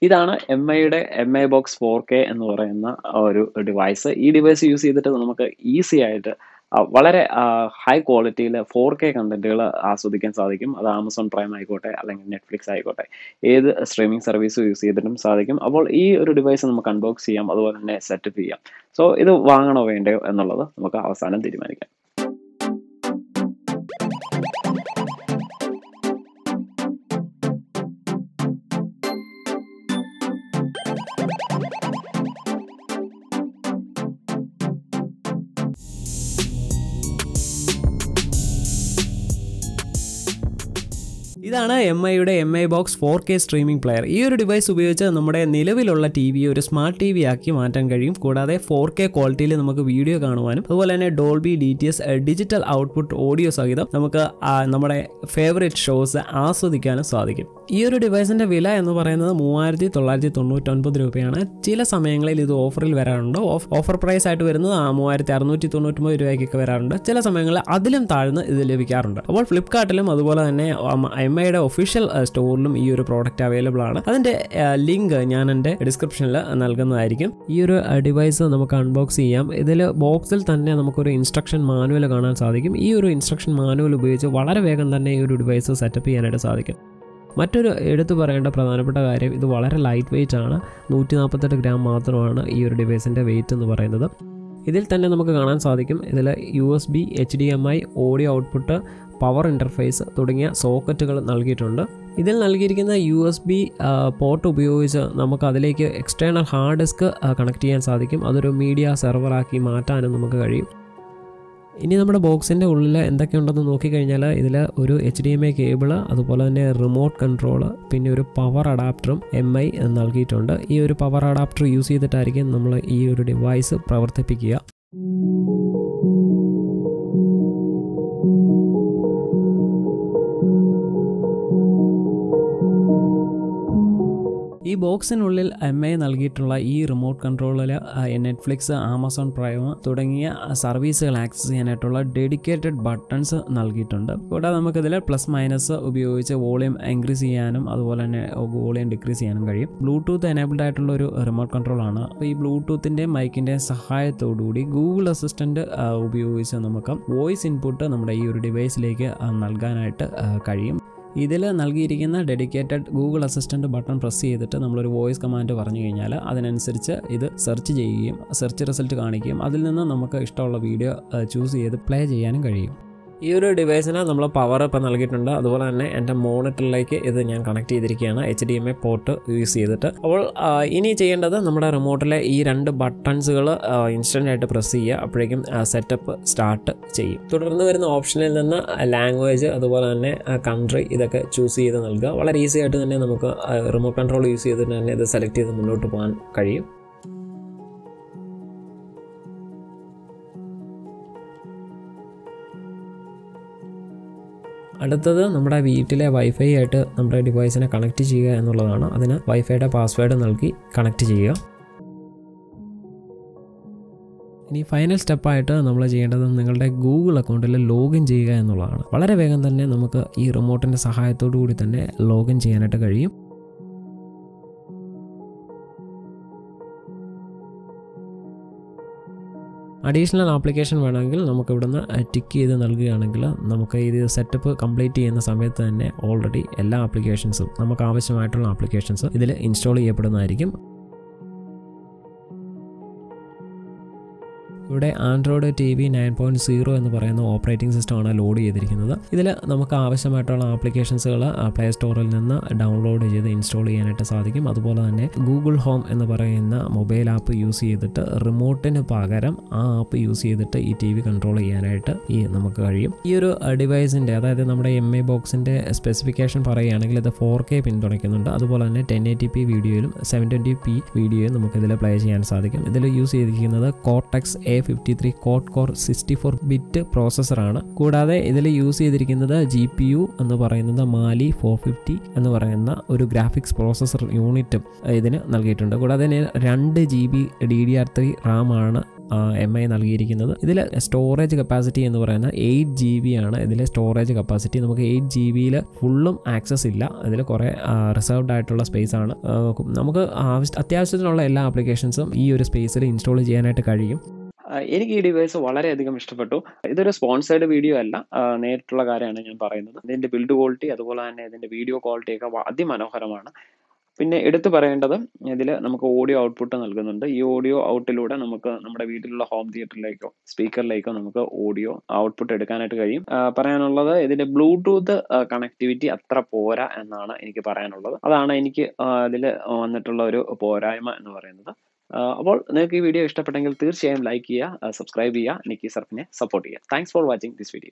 ഇതാണ് എം ഐയുടെ M I box four K എന്ന് പറയുന്ന ഒരു ഡിവൈസ് ഈ ഡിവൈസ് യൂസ് ചെയ്തിട്ട് നമുക്ക് ഈസി ആയിട്ട് ആ, വളരെ ഹൈ ക്വാളിറ്റിയിൽ ഫോർ കെ കണ്ടന്റുകൾ ആസ്വദിക്കാൻ സാധിക്കും അത് ആമസോൺ പ്രൈം ആയിക്കോട്ടെ അല്ലെങ്കിൽ നെറ്റ്ഫ്ലിക്സ് ആയിക്കോട്ടെ ഏത് സ്ട്രീമിംഗ് സർവീസ് യൂസ് ചെയ്തിട്ടും സാധിക്കും അപ്പോൾ ഈ ഒരു ഡിവൈസ് നമുക്ക് അൺബോക്സ് ചെയ്യാം അതുപോലെ തന്നെ സെറ്റപ്പ് ചെയ്യാം സോ ഇത് വാങ്ങണോ വേണ്ടയോ എന്നുള്ളത് നമുക്ക് അവസാനം തീരുമാനിക്കാം ഇതാണ് എം ഐയുടെ M I box four K streaming player ഈ ഒരു ഡിവൈസ് ഉപയോഗിച്ച് നമ്മുടെ നിലവിലുള്ള ടി വി ഒരു സ്മാർട്ട് ടി വി ആക്കി മാറ്റാൻ കഴിയും കൂടാതെ ഫോർ കെ ക്വാളിറ്റിയിൽ നമുക്ക് വീഡിയോ കാണുവാനും അതുപോലെ തന്നെ Dolby D T S digital output audio സഹിതം നമുക്ക് ആ, നമ്മുടെ ഫേവറേറ്റ് ഷോസ് ആസ്വദിക്കാനും സാധിക്കും ഈ ഒരു ഡിവൈസിന്റെ വില എന്ന് പറയുന്നത് മൂവായിരത്തി തൊള്ളായിരത്തി തൊണ്ണൂറ്റൊൻപത് രൂപയാണ് ചില സമയങ്ങളിൽ ഇത് ഓഫറിൽ വരാറുണ്ട് ഓഫ്- ഓഫർ പ്രൈസ് ആയിട്ട് വരുന്നത് ആ മൂവായിരത്തി അറുന്നൂറ്റി തൊണ്ണൂറ്റൊമ്പത് രൂപയ്ക്കൊക്കെ വരാറുണ്ട് ചില സമയങ്ങളിൽ അതിലും താഴ്ന്ന് ഇത് ലഭിക്കാറുണ്ട് അപ്പോൾ ഫ്ലിപ്കാർട്ടിലും അതുപോലെ തന്നെ എം ഐയുടെ ഒഫീഷ്യൽ സ്റ്റോറിലും ഈ ഒരു പ്രോഡക്റ്റ് അവൈലബിൾ ആണ് അതിന്റെ ലിങ്ക് ഞാൻ എൻ്റെ ഡിസ്ക്രിപ്ഷനിൽ നൽകുന്നതായിരിക്കും ഈ ഒരു ഡിവൈസ് നമുക്ക് അൺബോക്സ് ചെയ്യാം ഇതിൽ ബോക്സിൽ തന്നെ നമുക്കൊരു ഇൻസ്ട്രക്ഷൻ മാനുവൽ കാണാൻ സാധിക്കും ഈ ഒരു ഇൻസ്ട്രക്ഷൻ മാനുവൽ ഉപയോഗിച്ച് വളരെ വേഗം തന്നെ ഈ ഒരു ഡിവൈസ് സെറ്റപ്പ് ചെയ്യാനായിട്ട് സാധിക്കും മറ്റൊരു എടുത്തു പറയേണ്ട പ്രധാനപ്പെട്ട കാര്യം ഇത് വളരെ ലൈറ്റ് വെയിറ്റ് ആണ് നൂറ്റി നാൽപ്പത്തെട്ട് ഗ്രാം മാത്രമാണ് ഈ ഒരു ഡിവൈസിൻ്റെ വെയിറ്റ് എന്ന് പറയുന്നത് ഇതിൽ തന്നെ നമുക്ക് കാണാൻ സാധിക്കും ഇതിൽ U S B H D M I audio output power interface തുടങ്ങിയ സോക്കറ്റുകൾ നൽകിയിട്ടുണ്ട് ഇതിൽ നൽകിയിരിക്കുന്ന യു എസ് ബി പോർട്ട് ഉപയോഗിച്ച് നമുക്ക് അതിലേക്ക് എക്സ്റ്റേണൽ ഹാർഡ് ഡിസ്ക് കണക്ട് ചെയ്യാൻ സാധിക്കും അതൊരു മീഡിയ സെർവറാക്കി മാറ്റാനും നമുക്ക് കഴിയും ഇനി നമ്മുടെ ബോക്സിൻ്റെ ഉള്ളിൽ എന്തൊക്കെയുണ്ടെന്ന് നോക്കിക്കഴിഞ്ഞാൽ ഇതിൽ ഒരു H D M I cable അതുപോലെ തന്നെ റിമോട്ട് കൺട്രോള് പിന്നെ ഒരു പവർ അഡാപ്റ്ററും എം ഐ നൽകിയിട്ടുണ്ട് ഈ ഒരു പവർ അഡാപ്റ്റർ യൂസ് ചെയ്തിട്ടായിരിക്കും നമ്മൾ ഈ ഒരു ഡിവൈസ് പ്രവർത്തിപ്പിക്കുക ഈ ബോക്സിനുള്ളിൽ എം ഐ നൽകിയിട്ടുള്ള ഈ റിമോട്ട് കൺട്രോളിൽ നെറ്റ്ഫ്ലിക്സ് ആമസോൺ പ്രൈം തുടങ്ങിയ സർവീസുകൾ ആക്സസ് ചെയ്യാനായിട്ടുള്ള ഡെഡിക്കേറ്റഡ് ബട്ടൺസ് നൽകിയിട്ടുണ്ട് കൂടാതെ നമുക്കിതിൽ പ്ലസ് മൈനസ് ഉപയോഗിച്ച് വോളിയം ഇൻക്രീസ് ചെയ്യാനും അതുപോലെ തന്നെ വോളിയം ഡിക്രീസ് ചെയ്യാനും കഴിയും ബ്ലൂടൂത്ത് എനേബിൾഡ് ആയിട്ടുള്ള ഒരു റിമോട്ട് കൺട്രോൾ ആണ് അപ്പോൾ ഈ ബ്ലൂടൂത്തിൻ്റെ മൈക്കിൻ്റെ സഹായത്തോടുകൂടി ഗൂഗിൾ അസിസ്റ്റൻറ്റ് ഉപയോഗിച്ച് നമുക്ക് വോയിസ് ഇൻപുട്ട് നമ്മുടെ ഈ ഒരു ഡിവൈസിലേക്ക് നൽകാനായിട്ട് ആ, കഴിയും ഇതിൽ നൽകിയിരിക്കുന്ന dedicated Google assistant button press ചെയ്തിട്ട് നമ്മളൊരു വോയിസ് കമാൻഡ് പറഞ്ഞു കഴിഞ്ഞാൽ അതിനനുസരിച്ച് ഇത് സെർച്ച് ചെയ്യുകയും സെർച്ച് റിസൾട്ട് കാണിക്കുകയും അതിൽ നിന്ന് നമുക്ക് ഇഷ്ടമുള്ള വീഡിയോ ചൂസ് ചെയ്ത് പ്ലേ ചെയ്യാനും കഴിയും ഈ ഒരു ഡിവൈസിന് നമ്മൾ പവർ ഇപ്പോൾ നൽകിയിട്ടുണ്ട് അതുപോലെ തന്നെ എൻ്റെ മോണിറ്ററിലേക്ക് ഇത് ഞാൻ കണക്ട് ചെയ്തിരിക്കുകയാണ് H D M I port use ചെയ്തിട്ട് അപ്പോൾ ആ, ഇനി ചെയ്യേണ്ടത് നമ്മുടെ റിമോട്ടിലെ ഈ രണ്ട് ബട്ടൺസുകൾ ഇൻസ്റ്റൻ്റ് ആയിട്ട് പ്രസ് ചെയ്യുക അപ്പോഴേക്കും സെറ്റപ്പ് സ്റ്റാർട്ട് ചെയ്യും തുടർന്ന് വരുന്ന ഓപ്ഷനിൽ നിന്ന് ലാംഗ്വേജ് അതുപോലെ തന്നെ കൺട്രി ഇതൊക്കെ ചൂസ് ചെയ്ത് നൽകുക വളരെ ഈസി ആയിട്ട് തന്നെ നമുക്ക് റിമോട്ട് കൺട്രോൾ യൂസ് ചെയ്തിട്ട് തന്നെ ഇത് സെലക്ട് ചെയ്ത് മുന്നോട്ട് പോകാൻ കഴിയും അടുത്തത് നമ്മുടെ വീട്ടിലെ വൈഫൈ ആയിട്ട് നമ്മുടെ ഡിവൈസിനെ കണക്ട് ചെയ്യുക എന്നുള്ളതാണ് അതിന് വൈഫൈയുടെ പാസ്വേഡ് നൽകി കണക്ട് ചെയ്യുക ഇനി ഫൈനൽ സ്റ്റെപ്പായിട്ട് നമ്മൾ ചെയ്യേണ്ടത് നിങ്ങളുടെ ഗൂഗിൾ അക്കൗണ്ടിൽ ലോഗിൻ ചെയ്യുക എന്നുള്ളതാണ് വളരെ വേഗം തന്നെ നമുക്ക് ഈ റിമോട്ടിൻ്റെ സഹായത്തോടു കൂടി തന്നെ ലോഗിൻ ചെയ്യാനായിട്ട് കഴിയും അഡീഷണൽ ആപ്ലിക്കേഷൻ വേണമെങ്കിൽ നമുക്ക് ഇവിടുന്ന് ടിക്ക് ചെയ്ത് നൽകുകയാണെങ്കിൽ നമുക്ക് ഇത് സെറ്റപ്പ് കംപ്ലീറ്റ് ചെയ്യുന്ന സമയത്ത് തന്നെ ഓൾറെഡി എല്ലാ ആപ്ലിക്കേഷൻസും നമുക്ക് ആവശ്യമായിട്ടുള്ള ആപ്ലിക്കേഷൻസ് ഇതിൽ ഇൻസ്റ്റാൾ ചെയ്യപ്പെടുന്നതായിരിക്കും ഇവിടെ Android T V nine point zero എന്ന് പറയുന്ന ഓപ്പറേറ്റിംഗ് സിസ്റ്റമാണ് ലോഡ് ചെയ്തിരിക്കുന്നത് ഇതിൽ നമുക്ക് ആവശ്യമായിട്ടുള്ള ആപ്ലിക്കേഷൻസുകൾ പ്ലേ സ്റ്റോറിൽ നിന്ന് ഡൗൺലോഡ് ചെയ്ത് ഇൻസ്റ്റാൾ ചെയ്യാനായിട്ട് സാധിക്കും അതുപോലെ തന്നെ ഗൂഗിൾ ഹോം എന്ന് പറയുന്ന മൊബൈൽ ആപ്പ് യൂസ് ചെയ്തിട്ട് റിമോട്ടിന് പകരം ആ ആപ്പ് യൂസ് ചെയ്തിട്ട് ഈ ടി വി കൺട്രോൾ ചെയ്യാനായിട്ട് ഈ നമുക്ക് കഴിയും ഈ ഒരു ഡിവൈസിൻ്റെ അതായത് നമ്മുടെ എം ഐ ബോക്സിൻ്റെ സ്പെസിഫിക്കേഷൻ പറയുകയാണെങ്കിൽ ഇത് ഫോർ കെ പിന്തുണയ്ക്കുന്നുണ്ട് അതുപോലെ തന്നെ ടെൻ എയ്റ്റി പി വീഡിയോയിലും സെവൻ ട്വൻറ്റി പി വീഡിയോയും നമുക്ക് ഇതിൽ പ്ലേ ചെയ്യാൻ സാധിക്കും ഇതിൽ യൂസ് ചെയ്തിരിക്കുന്നത് Cortex A fifty three quad core sixty four bit പ്രോസസ്സറാണ് കൂടാതെ ഇതിൽ യൂസ് ചെയ്തിരിക്കുന്നത് ജി പി യു എന്ന് പറയുന്നത് മാലി ഫോർ ഫിഫ്റ്റി എന്ന് പറയുന്ന ഒരു ഗ്രാഫിക്സ് പ്രോസസ്സർ യൂണിറ്റും ഇതിന് നൽകിയിട്ടുണ്ട് കൂടാതെ തന്നെ രണ്ട് G B D D R three RAM ആണ് എം ഐ നൽകിയിരിക്കുന്നത് ഇതിൽ സ്റ്റോറേജ് കപ്പാസിറ്റി എന്ന് പറയുന്നത് എയ്റ്റ് ജി ബി ആണ് ഇതിലെ സ്റ്റോറേജ് കപ്പാസിറ്റി നമുക്ക് എയ്റ്റ് ജി ബിയിൽ ഫുള്ളും ആക്സസ് ഇല്ല ഇതിൽ കുറേ റിസർവ്ഡ് ആയിട്ടുള്ള സ്പേസ് ആണ് ആ, നമുക്ക് ആവശ്യ അത്യാവശ്യത്തിനുള്ള എല്ലാ ആപ്ലിക്കേഷൻസും ഈ ഒരു സ്പേസിൽ ഇൻസ്റ്റാൾ ചെയ്യാനായിട്ട് കഴിയും ആ, എനിക്ക് ഈ ഡിവൈസ് വളരെയധികം ഇഷ്ടപ്പെട്ടു ഇതൊരു സ്പോൺസേർഡ് വീഡിയോ അല്ല ആ, നേരിട്ടുള്ള കാര്യമാണ് ഞാൻ പറയുന്നത് ഇതിന്റെ ബിൽഡ് ക്വാളിറ്റി അതുപോലെ തന്നെ ഇതിന്റെ വീഡിയോ ക്വാളിറ്റി ഒക്കെ വ- അതിമനോഹരമാണ് പിന്നെ എടുത്തു പറയേണ്ടത് ഇതിൽ നമുക്ക് ഓഡിയോ ഔട്ട്പുട്ട് നൽകുന്നുണ്ട് ഈ ഓഡിയോ ഔട്ടിലൂടെ നമുക്ക് നമ്മുടെ വീട്ടിലുള്ള ഹോം തിയേറ്ററിലേക്കോ സ്പീക്കറിലേക്കോ നമുക്ക് ഓഡിയോ ഔട്ട്പുട്ട് എടുക്കാനായിട്ട് കഴിയും ആ, പറയാനുള്ളത് ഇതിന്റെ ബ്ലൂടൂത്ത് കണക്ടിവിറ്റി അത്ര പോരാ എന്നാണ് എനിക്ക് പറയാനുള്ളത് അതാണ് എനിക്ക് ഇതിൽ വന്നിട്ടുള്ള ഒരു പോരായ്മ എന്ന് പറയുന്നത് ആ, അപ്പോൾ നിങ്ങൾക്ക് ഈ വീഡിയോ ഇഷ്ടപ്പെട്ടെങ്കിൽ തീർച്ചയായും ലൈക്ക് ചെയ്യുക സബ്സ്ക്രൈബ് ചെയ്യുക നിക്കി സർഫിനെ സപ്പോർട്ട് ചെയ്യുക thanks for watching this video